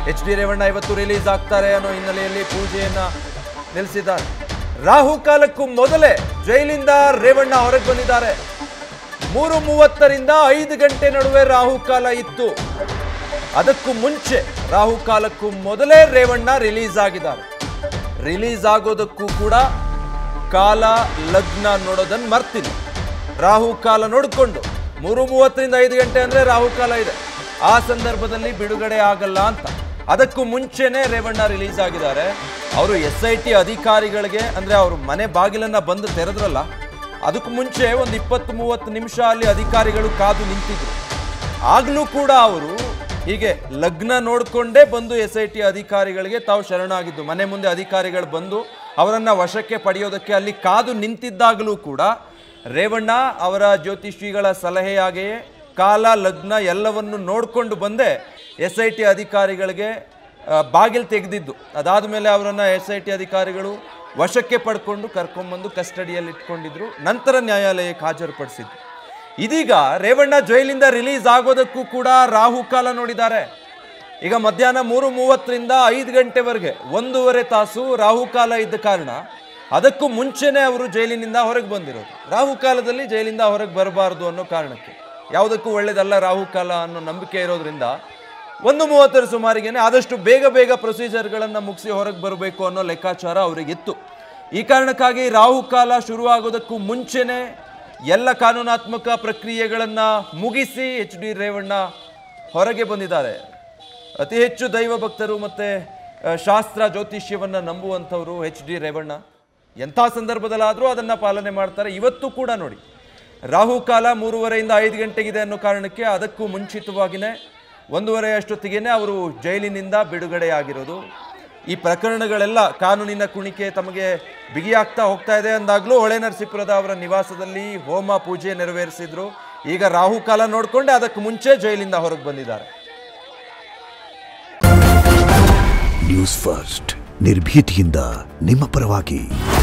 H D Revanna ಇವತ್ತು release ಆಗ್ತಾರೆ ಅನ್ನೋ ಹಿನ್ನೆಲೆಯಲ್ಲಿ ಪೂಜೆಯನ್ನ ನಿಲ್ಲಿಸಿದ್ದಾರೆ ರಾಹುಕಾಲಕ್ಕೂ ಮೊದಲೇ ಜೈಲಿಂದ ರೇವಣ್ಣ ಹೊರಗೆ ಬಂದಿದ್ದಾರೆ ಮೂರು ಮೂವತ್ತರಿಂದ ಐದು ಗಂಟೆ ನಡುವೆ ರಾಹುಕಾಲ ಇತ್ತು ಅದಕ್ಕೂ ಮುಂಚೆ ರಾಹುಕಾಲಕ್ಕೂ ಮೊದಲೇ ರೇವಣ್ಣ ರಿಲೀಸ್ ಆಗಿದ್ದಾರೆ ರಿಲೀಸ್ ಆಗೋದಕ್ಕೂ ಕೂಡ ಕಾಲ ಲಗ್ನ ನೋಡೋದನ್ನ ಮರ್ತಿಲ್ಲ ರಾಹುಕಾಲ ನೋಡಿಕೊಂಡು ಮೂರು ಮೂವತ್ತರಿಂದ ಐದು ಗಂಟೆ ಅಂದ್ರೆ ರಾಹುಕಾಲ ಇದೆ ಆ ಸಂದರ್ಭದಲ್ಲಿ ಬಿಡುಗಡೆ ಆಗಲ್ಲ ಅಂತ ಅದಕ್ಕೂ ಮುಂಚೆನೆ ರೇವಣ್ಣ ರಿಲೀಸ್ ಆಗಿದ್ದಾರೆ ಅವರು ಎಸ್ ಐ ಟಿ ಅಧಿಕಾರಿಗಳಿಗೆ ಅಂದ್ರೆ ಅವರು ಮನೆ ಬಾಗಿಲನ್ನ ಬಂದು ತೆರೆದ್ರಲ್ಲ ಅದಕ್ಕೂ ಮುಂಚೆ ಒಂದು ಇಪ್ಪತ್ತು ಮೂವತ್ತು ನಿಮಿಷ ಅಲ್ಲಿ ಅಧಿಕಾರಿಗಳು ಕಾದು ನಿಂತಿದ್ರು ಆಗ್ಲೂ ಕೂಡ ಅವರು ಹೀಗೆ ಲಗ್ನ ನೋಡಿಕೊಂಡೇ ಬಂದು ಎಸ್ ಐ ಟಿ ಅಧಿಕಾರಿಗಳಿಗೆ ತಾವು ಶರಣಾಗಿದ್ದು ಮನೆ ಮುಂದೆ ಅಧಿಕಾರಿಗಳು ಬಂದು ಅವರನ್ನ ವಶಕ್ಕೆ ಪಡೆಯೋದಕ್ಕೆ ಅಲ್ಲಿ ಕಾದು ನಿಂತಿದ್ದಾಗಲೂ ಕೂಡ ರೇವಣ್ಣ ಅವರ ಜ್ಯೋತಿಷಿಗಳ ಸಲಹೆಯಾಗೆಯೇ ಕಾಲ ಲಗ್ನ ಎಲ್ಲವನ್ನು ನೋಡಿಕೊಂಡು ಬಂದೇ ಎಸ್ ಐ ಟಿ ಅಧಿಕಾರಿಗಳಿಗೆ ಆ, ಬಾಗಿಲು ತೆಗೆದಿದ್ದು ಅದಾದ ಮೇಲೆ ಅವರನ್ನು ಎಸ್ ಐ ಟಿ ಅಧಿಕಾರಿಗಳು ವಶಕ್ಕೆ ಪಡ್ಕೊಂಡು ಕರ್ಕೊಂಡ್ಬಂದು ಕಸ್ಟಡಿಯಲ್ಲಿ ಇಟ್ಕೊಂಡಿದ್ರು ನಂತರ ನ್ಯಾಯಾಲಯಕ್ಕೆ ಹಾಜರುಪಡಿಸಿದ್ರು ಇದೀಗ ರೇವಣ್ಣ ಜೈಲಿಂದ ರಿಲೀಸ್ ಆಗೋದಕ್ಕೂ ಕೂಡ ರಾಹುಕಾಲ ನೋಡಿದ್ದಾರೆ ಈಗ ಮಧ್ಯಾಹ್ನ ಮೂರು ಮೂವತ್ತರಿಂದ ಐದು ಗಂಟೆವರೆಗೆ ಒಂದೂವರೆ ತಾಸು ರಾಹುಕಾಲ ಇದ್ದ ಕಾರಣ ಅದಕ್ಕೂ ಮುಂಚೆನೇ ಅವರು ಜೈಲಿನಿಂದ ಹೊರಗೆ ಬಂದಿರೋದು ರಾಹುಕಾಲದಲ್ಲಿ ಜೈಲಿಂದ ಹೊರಗೆ ಬರಬಾರ್ದು ಅನ್ನೋ ಕಾರಣಕ್ಕೆ ಯಾವುದಕ್ಕೂ ಒಳ್ಳೇದಲ್ಲ ರಾಹುಕಾಲ ಅನ್ನೋ ನಂಬಿಕೆ ಇರೋದ್ರಿಂದ ಒಂದು ಮೂವತ್ತರ ಸುಮಾರಿಗೇನೆ ಆದಷ್ಟು ಬೇಗ ಬೇಗ ಪ್ರೊಸೀಜರ್ಗಳನ್ನು ಮುಗಿಸಿ ಹೊರಗೆ ಬರಬೇಕು ಅನ್ನೋ ಲೆಕ್ಕಾಚಾರ ಅವರಿಗಿತ್ತು ಈ ಕಾರಣಕ್ಕಾಗಿ ರಾಹುಕಾಲ ಶುರುವಾಗೋದಕ್ಕೂ ಮುಂಚೆನೆ ಎಲ್ಲ ಕಾನೂನಾತ್ಮಕ ಪ್ರಕ್ರಿಯೆಗಳನ್ನು ಮುಗಿಸಿ ಎಚ್ ಡಿ ರೇವಣ್ಣ ಹೊರಗೆ ಬಂದಿದ್ದಾರೆ ಅತಿ ಹೆಚ್ಚು ದೈವ ಭಕ್ತರು ಮತ್ತು ಶಾಸ್ತ್ರ ಜ್ಯೋತಿಷ್ಯವನ್ನು ನಂಬುವಂಥವರು ಎಚ್ ಡಿ ರೇವಣ್ಣ ಎಂಥ ಸಂದರ್ಭದಲ್ಲಾದರೂ ಅದನ್ನು ಪಾಲನೆ ಮಾಡ್ತಾರೆ ಇವತ್ತು ಕೂಡ ನೋಡಿ ರಾಹುಕಾಲ ಮೂರುವರೆಯಿಂದ ಐದು ಗಂಟೆಗಿದೆ ಅನ್ನೋ ಕಾರಣಕ್ಕೆ ಅದಕ್ಕೂ ಮುಂಚಿತವಾಗಿಯೇ ಒಂದೂವರೆ ಅಷ್ಟೊತ್ತಿಗೆ ಅವರು ಜೈಲಿನಿಂದ ಬಿಡುಗಡೆಯಾಗಿರೋದು ಈ ಪ್ರಕರಣಗಳೆಲ್ಲ ಕಾನೂನಿನ ಕುಣಿಕೆ ತಮಗೆ ಬಿಗಿಯಾಗ್ತಾ ಹೋಗ್ತಾ ಇದೆ ಅಂದಾಗಲೂ ಹೊಳೆ ನರಸೀಪುರದ ಅವರ ನಿವಾಸದಲ್ಲಿ ಹೋಮ ಪೂಜೆ ನೆರವೇರಿಸಿದ್ರು ಈಗ ರಾಹುಕಾಲ ನೋಡಿಕೊಂಡೆ ಅದಕ್ಕೆ ಮುಂಚೆ ಜೈಲಿಂದ ಹೊರಗೆ ಬಂದಿದ್ದಾರೆ ನ್ಯೂಸ್ ಫಸ್ಟ್ ನಿರ್ಭೀತಿಯಿಂದ ನಿಮ್ಮ ಪರವಾಗಿ